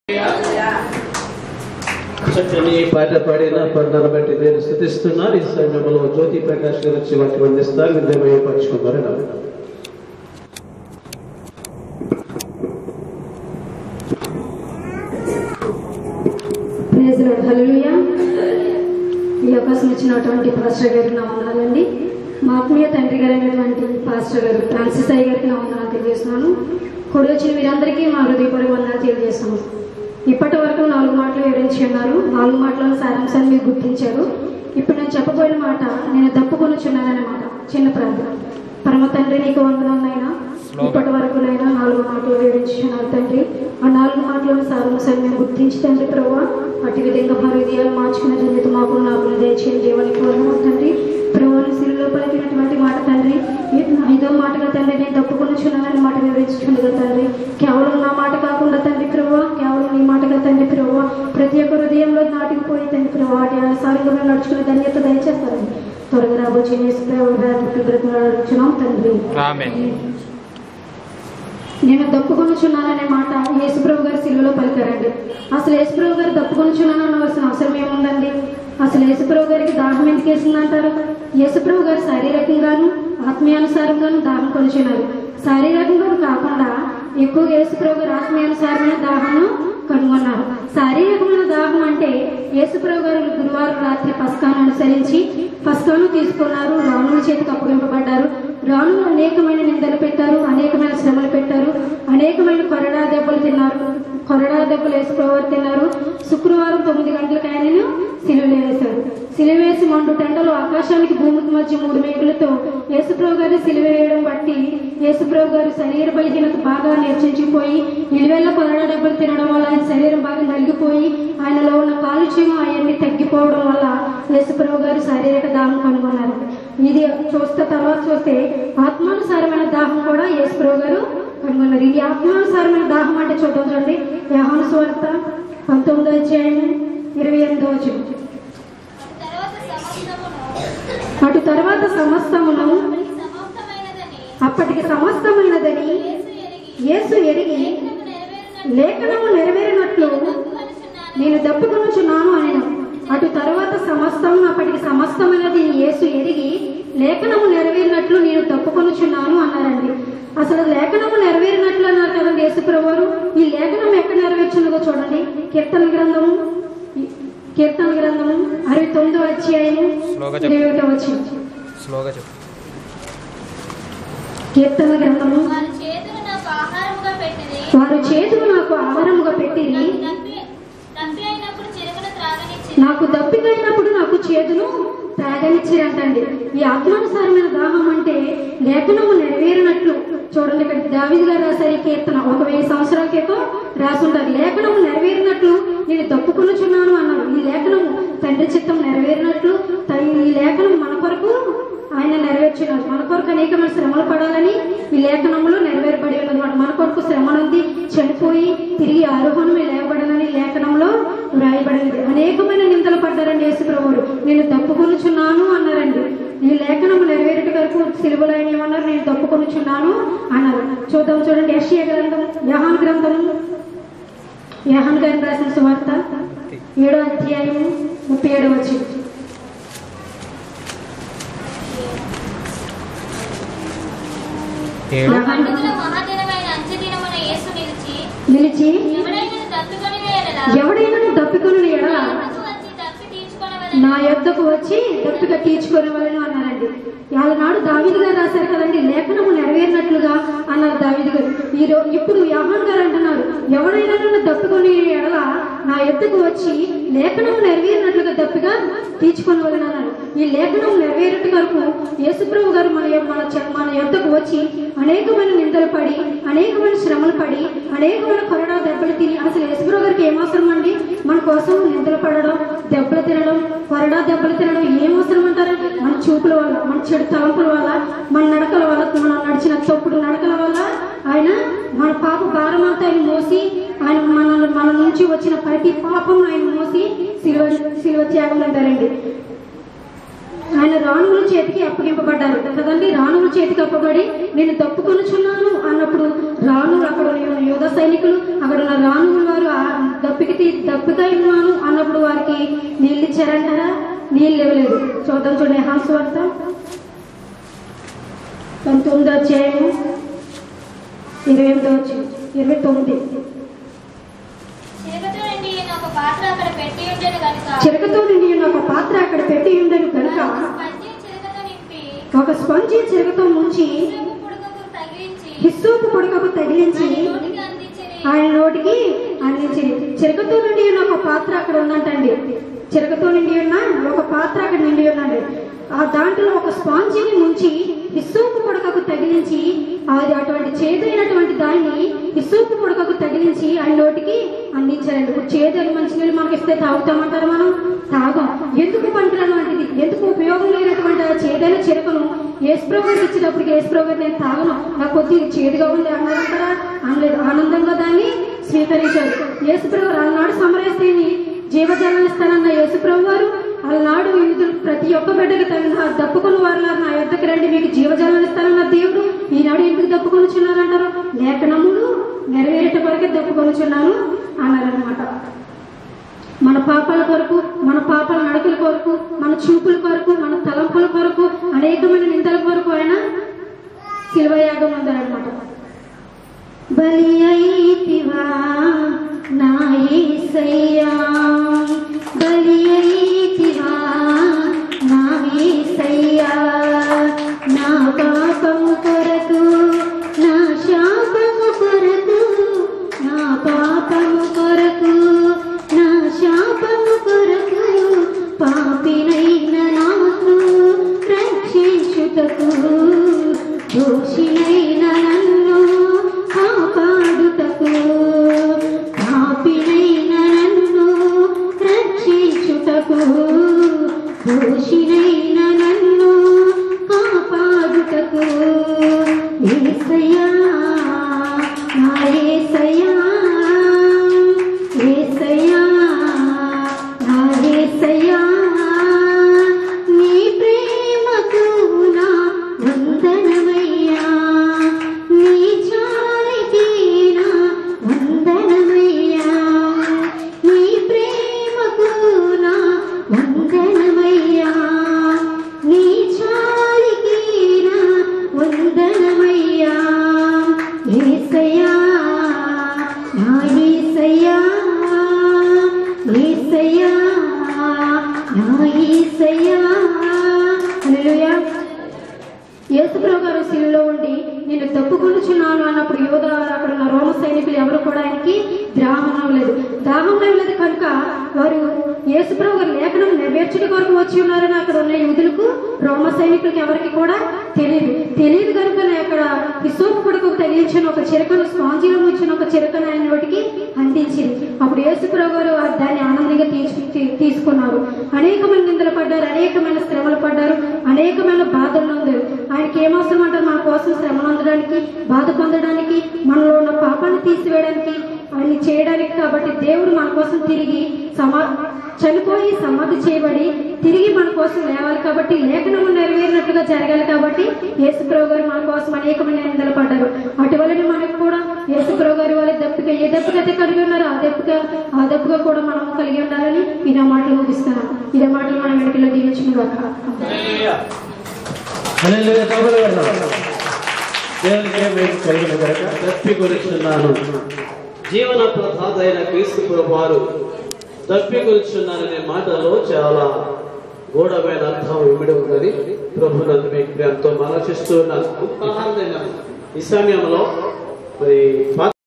చక్కని పాట పాడిన పనులను బట్టి నేను స్థుతిస్తున్నాను ఈ సమయంలో జ్యోతి ప్రకాష్ గారు వచ్చి వాటికి అందిస్తారు విద్యమయ్య పంచుకున్నారు ప్రేజ్ లార్డ్ హల్లెలూయా ఈ అవకాశం ఇచ్చినటువంటి పాస్టర్ గారికి నా వందనాలండి మా ఆత్మీయ తండ్రి గారైనటువంటి పాస్టర్ గారు ఫ్రాన్సిస్ అయ్య గారికి నా వందనాలు తెలియజేస్తున్నాను కూడి వచ్చిన వీరందరికీ మా హృదయపూర్వక వందనాలు తెలియజేస్తున్నాను ఇప్పటి వరకు నాలుగు మాటలు వివరించి ఉన్నారు నాలుగు మాటల సారాంశాన్ని మీరు గుర్తించారు ఇప్పుడు నేను చెప్పబోయిన మాట నేను తప్పుకొనుచున్నాననే మాట చిన్న ప్రాంతం పరమ తండ్రి నీకు వందనాలైనా ఇప్పటి వరకు నైనా నాలుగు మాటలు వివరించున్నారు తండ్రి ఆ నాలుగు మాటలను సారాంశాన్ని మేము గుర్తించి తండ్రి ప్రభావ అటు విధంగా మా హృదయాలు మార్చుకున్న తండ్రి మాకు నాకు దయచేయండి దేవానికి వందనాలు తండ్రి ప్రభువుని సిరిలో పలికినటువంటి మాట తండ్రి ఈ- ఐదో మాటగా తండ్రి నేను తప్పుకొనుచున్నానని మాట వివరించుకుండగా తండ్రి కేవలం నా మాట కాకుండా తండ్రి ప్రభావ కేవలం నీ మాటగా తండ్రి ప్రభావ ప్రతి ఒక్క హృదయంలో నాటికిపోయి తండ్రి ప్రభావ వాటి అనుసారంగా మేము నడుచుకునే ధన్యత దయచేస్తారండి త్వరగా రాబోచే బ్రతుకుతున్నాం తండ్రి నేను దప్పుకొనుచున్నాననే మాట యేసుప్రభు గారు సిలువలో పలికారండి అసలు యేసుప్రభు గారు దప్పుకొనుచున్నాను అనవలసిన అవసరం ఏముందండి అసలు యేసుప్రభు గారికి దాహం ఎందుకు వేసిందంటారు యేసుప్రభు గారు శారీరకంగాను ఆత్మీయానుసారంగాను దాహం కొనుచున్నారు శారీరకంగా కాకుండా ఎక్కువగా యేసుప్రభు గారు ఆత్మీయానుసారమైన దాహంను కనుగొన్నారు శారీరకమైన దాహం అంటే యేసుప్రభు గారు గురువారం రాత్రి పస్కాను అనుసరించి పస్కాను తీసుకున్నారు రాణుల చేతికి అప్పగింపబడ్డారు రాణులు అనేకమైన నిందలు పెట్టారు అనేకమైన శ్రమలు పెట్టారు అనేకమైన కొరడా దెబ్బలు తిన్నారు కొరడా దెబ్బలు వేసుకోవారు తిన్నారు శుక్రవారం తొమ్మిది గంటలకు ఆయనను సిలువలు వేశారు సిలువేసి మండు టెండలు ఆకాశానికి భూమికి మధ్య మూడు మేకులతో యేసుప్రభు గారి సిలువ వేయడం బట్టి యేసుప్రభు గారు శరీర బలహీనత బాగా నేర్చించిపోయి నిలువెల్ల కొరడా దెబ్బలు తినడం వల్ల ఆయన శరీరం బాగా నలిగిపోయి ఆయనలో ఉన్న కాలుష్యం అవన్నీ తగ్గిపోవడం వల్ల యేసుప్రభు గారు శారీరక దాహం కనుగొన్నారు ఇది చూస్తే తర్వాత చూస్తే ఆత్మానుసారమైన దాహం కూడా యేసుప్రభు గారు కనుగొన్నారు ఇది ఆత్మానుసారమైన దాహం అంటే చూద్దాం చూడండి యహాను సువార్త పంతొమ్మిదో అధ్యాయం ఇరవై ఎనిమిదో వచనం. అటు తర్వాత సమస్తమును అప్పటికి సమస్తమైనదని యేసు ఎరిగి లేఖనము నెరవేరినట్లు నేను దప్పుకొనుచున్నాను ఆయన అటు తర్వాత సమస్తము అప్పటికి సమస్తమైనది యేసు ఎరిగి లేఖనము నెరవేరినట్లు నేను తప్పుకొనుచున్నాను అన్నారండి అసలు లేఖనము నెరవేరినట్లు అన్నారు కదండి యేసుప్రభువారు ఈ లేఖనం ఎక్కడ నెరవేర్చున్నదో చూడండి కీర్తన గ్రంథము కీర్తన గ్రంథము అరవై తొమ్మిదో అధ్యాయము స్లోగా చెప్పు. ఇరవై ఒకటో వచ్చింది స్లోగా చెప్పు కీర్తన గ్రంథము వారి చేతులు నాకు ఆహారముగా పెట్టింది వారు చేతులు నాకు ఆహారముగా పెట్టి నాకు తప్పి తప్పి అయినప్పుడు చిరుగును త్రాగనిచ్చి నాకు దప్పికైనప్పుడు నాకు చేతులు త్రాగనిచ్చిరంటండి ఈ ఆత్మానుసారమైన దాహం అంటే లేఖనము నెరవేరినట్లు చూడండి ఇక్కడ దావిది గారు రాశారు ఈ కీర్తన ఒక వెయ్యి సంవత్సరాల క్రితం రాసుంటారు లేఖనము నెరవేరినట్లు నేను తప్పుకొనుచున్నాను అన్నారు ఈ లేఖనము తండ్రి చిత్తం నెరవేరినట్లు త- ఈ లేఖనం మన కొరకు ఆయన నెరవేర్చున్నారు మన కొరకు అనేకమైన శ్రమలు పడాలని ఈ లేఖనంలో నెరవేరబడి ఉన్నది మన కొరకు శ్రమ నుండి చనిపోయి తిరిగి ఆరోహణమే లేవబడనని లేఖనంలో వ్రాయబడినది అనేకమైన నిందలు పడ్డారండి యేసు ప్రభువులు నేను తప్పుకొనుచున్నాను అన్నారండి ఈ లేఖనము నెరవేరుట వరకు సిలువలో ఆయన ఏమన్నారు నేను తప్పుకొనుచున్నాను అన్నారు చూద్దాం చూడండి యశ్య గ్రంథం యహాన్ గ్రంథం యహాన్ గారిని రాసిన సువార్త ఏడో అధ్యాయము ముప్పై ఏడో వచ్చింది ఏడు పండుగల మహాదినమైన అంత్య దినమున యేసు నిలిచి నిలిచి ఎవడైనా దత్తుకొని వేయడలా ఎవడైనా తప్పికొని ఎడల నాకు వచ్చి తప్పి తీర్చుకొనవలెను. నా యొద్దకు వచ్చి దప్పిక తీర్చుకోవాలని అన్నారండి నాడు దావిది గారు రాశారు కదండి లేఖనము నెరవేరినట్లుగా అన్నారు దావిది గారు ఈ రో- ఇప్పుడు యహాన్ గారు అంటున్నారు ఎవరైనా నన్ను దప్పుకొని ఎడల నా ఎద్దుకు వచ్చి లేఖనము నెరవేరినట్లుగా దప్పిగా తీర్చుకోవాలని అన్నారు ఈ లేఖనం నెరవేరుట వరకు యేసుప్రభు గారు మన యొ- మన చె- మన యొద్దకు వచ్చి అనేకమైన నిందలు పడి అనేకమైన శ్రమలు పడి అనేకమైన కొరడా దెబ్బలు తిని అసలు యేసుప్రభు గారికి ఏం అవసరం అండి మన కోసం నిందలు పడడం దెబ్బలు తినడం కొరడా దెబ్బలు తినడం ఏం అవసరం అంటారు మన చూపుల వల్ల మన చెడు తలంపుల వల్ల మన నడకల వల్ల మనం నడిచిన తప్పుడు నడకల వల్ల ఆయన మన పాప భారం అంతా ఆయన మోసి ఆయన మన మన నుంచి వచ్చిన ప్రతి పాపం ఆయన మోసి సిలువ సిలువ త్యాగం అంటారండి ఆయన రాణువుల చేతికి అప్పగింపబడ్డారు కదండి రాణువుల చేతికి అప్పబడి నేను తప్పుకొనుచున్నాను అన్నప్పుడు రాణువులు అక్కడ ఉన్న యోధ సైనికులు అక్కడ ఉన్న రాణువుల వారు ఆ దప్పిక ఉన్నాను అన్నప్పుడు వారికి నీళ్ళు ఇచ్చారంటారా నీళ్ళు ఇవ్వలేదు చూద్దాం చూడండి హాన్స్ వార్త పంతొమ్మిది అధ్యాయము ఇరవై ఎనిమిది వచ్చి ఇరవై తొమ్మిది చిరకతో నిండి ఉన్న ఒక పాత్ర అక్కడ పెట్టి ఉండేది కనుక చిరకతో నిండి ఉన్న ఒక పాత్ర అక్కడ పెట్టి ఉండను కనుక పంచి చిరకతో నింపి ఒక స్పంజి చిరకతో ముంచి ఉప్పు పుడకకు తగిలించి హిస్సోపు పొడకకు తగిలించి ఆయన నోటికి అందించిరి ఆయన నోటికి అందించింది చిరకతో నిండి ఉన్న ఒక పాత్ర అక్కడ ఉందంటండి చిరకతో నిండి ఉన్న ఒక పాత్ర అక్కడ నిండి ఉందండి ఆ దాంట్లో ఒక స్పాంజిని ముంచి హిస్సోపు పొడకకు తగిలించి అది అటువంటి చేదైనటువంటి దాన్ని హిస్సోపు పొడకకు తగిలించి ఆయన నోటికి అందించారండి ఇప్పుడు చేదైన మంచినీళ్ళు మనకి ఇస్తే తాగుతామంటారు మనం తాగం ఎందుకు పనికిరానిది ఎందుకు ఉపయోగం లేనటువంటి ఆ చేదైన చిరకను ఏసుప్రభుకి ఇచ్చినప్పటికి ఏసుప్రభు నేను తాగను నాకు కొద్దిగా చేదుగా ఉంది అన్నారంటారా అనలేదు ఆనందంగా దాన్ని స్వీకరించారు యేసుప్రభు అలనాడు సమరస్త్రీని జీవజలం ఇస్తానన్న యేసుప్రభు వారు అలనాడు యూదులు ప్రతి ఒక్క బిడ్డకి తగిన దప్పుకున్న వారు నా యొద్దకు రండి మీకు జీవజలం ఇస్తానన్న దేవుడు ఈనాడు ఎందుకు దప్పుకొనుచున్నారంటారు లేఖనములు నెరవేరేట కొరకే దప్పుకొనుచున్నాను అన్నారనమాట మన పాపాల కొరకు మన పాపాల నడకల కొరకు మన చూపుల కొరకు మన తలంపుల కొరకు అనేకమైన నిందల కొరకు ఆయన శిల్వయాగం ఉందన్నమాట బలి అయితివా నా యేసయ్యా బలి అయితివా నా యేసయ్యా నా పాపము కొరకు నా శాపము కొరకు నా పాపము కొరకు నా శాపము కొరకు పాపినైన నాకు రక్షించుటకు దోషినైన నన్ను కాపాడుటకు పాపినైన నన్ను రక్షించుటకు దోషినైన నన్ను కాపాడుటకు ఏసయ్యా నా ఏసయ్యా ఏసయ్యా నా ఏసయ్యా నీ ప్రేమకు నా వందనమయ్యా నీ చాలికి నా వందనమయ్యా నీ ప్రేమకు నా వందనమయ్యా నీ చాలికి నా వందనమయ్యా ఏసయ్యా నా ఏసయ్యా ఏసయ్యా నా ఏసయ్యా హల్లెలూయా యేసుప్రభు గారు శిలువలో ఉండి నేను తప్పుకొనుచున్నాను అన్నప్పుడు యోధ అక్కడ ఉన్న రోమ సైనికులు ఎవరు కూడా ఆయనకి దాహం అవ్వలేదు దాహం అవ్వలేదు కనుక వారు యేసుప్రభు గారు లేఖనం నెరవేర్చుట కొరకు వచ్చి ఉన్నారని అక్కడ ఉన్న యూదులకు రోమ సైనికులకి ఎవరికి కూడా తెలియదు తెలియదు కనుక అక్కడ విసోపు కొడుకు తగిలించిన ఒక చిరకను స్పాంజీలో ఇచ్చిన ఒక చిరకను ఆయన నోటికి అందించింది అప్పుడు యేసుప్రభు గారు ఆ దాన్ని ఆనందంగా తీసు తీ- తీసుకున్నారు అనేకమైన నిందలు పడ్డారు అనేకమైన శ్రమలు పడ్డారు అనేకమైన బాధలు ఉందారు ఆయనకి ఏమవసరం అంటారు మన కోసం శ్రమలు అందడానికి బాధ పొందడానికి మనలో ఉన్న పాపాన్ని తీసివేయడానికి ఆయన్ని చేయడానికి కాబట్టి దేవుడు మన కోసం తిరిగి సమా చనిపోయి సమాధి చేయబడి తిరిగి మన కోసం లేవాలి కాబట్టి లేఖనము నెరవేరినట్లుగా జరగాలి కాబట్టి యేసుప్రభు గారు మన కోసం అనేకమైన నిందలు పడ్డారు అటువలనే మనకు కూడా యేసుప్రభు గారి వాళ్ళ దెబ్బక ఏ దెబ్బకైతే కలిగి ఉన్నారో ఆ దెబ్బక ఆ దెబ్బగా కూడా మనం కలిగి ఉండాలని ఇదే మాటలు ముగిస్తాను ఇదే మాటలు మనం వెనకలో దీవించుకున్నాక హల్లెలూయా, ప్రభువుల వందనాలు. దేవునికే మేము కలిగిన కనుక తప్పి కొలుచున్నాను జీవన ప్రధాత అయిన క్రీస్తు ప్రభు వారు తప్పి కొలుచున్నాననే మాటలో చాలా గూఢమైన అర్థం ఇమిడి ఉన్నది ప్రభు నందు మీకు ప్రేమతో మనసిస్తూ ఉన్నాను ఈ సమయంలో మరి